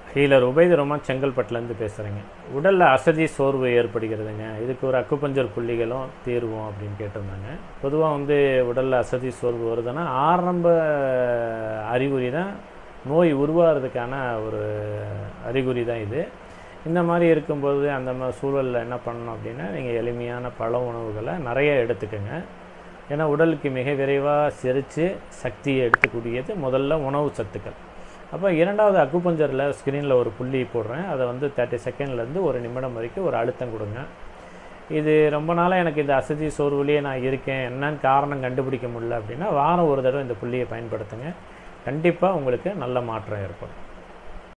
healer Ubaid Rahman செங்கல்பட்டுலேருந்து பேசுகிறேங்க உடலில் அசதி சோர்வு ஏற்படுகிறதுங்க இதுக்கு ஒரு அக்குபஞ்சர் புள்ளிகளும் தீர்வும் அப்படின்னு கேட்டிருந்தாங்க பொதுவாக வந்து உடலில் அசதி சோர்வு வருதுன்னா ஆரம்ப அறிகுறி தான் நோய் உருவாகிறதுக்கான ஒரு அறிகுறி தான் இது இந்த மாதிரி இருக்கும்போது அந்த மாதிரி சூழலில் என்ன பண்ணணும் அப்படின்னா நீங்கள் எளிமையான பழ உணவுகளை நிறைய எடுத்துக்கோங்க ஏன்னா உடலுக்கு மிக விரைவாக செரித்து சக்தியை எடுத்துக்கூடியது முதல்ல உணவு சத்துக்கள் அப்போ இரண்டாவது அக்குபஞ்சரில் ஸ்க்ரீனில் ஒரு புள்ளி போடுறேன் அதை வந்து தேர்ட்டி செகண்ட்லேருந்து ஒரு நிமிடம் வரைக்கும் ஒரு அழுத்தம் கொடுங்க இது ரொம்ப நாளாக எனக்கு இந்த அசதி சோர்வுலேயே நான் இருக்கேன் என்னன்னு காரணம் கண்டுபிடிக்க முடியல அப்படின்னா வாரம் ஒரு தடவை இந்த புள்ளியை பயன்படுத்துங்க கண்டிப்பாக உங்களுக்கு நல்ல மாற்றம் ஏற்படும்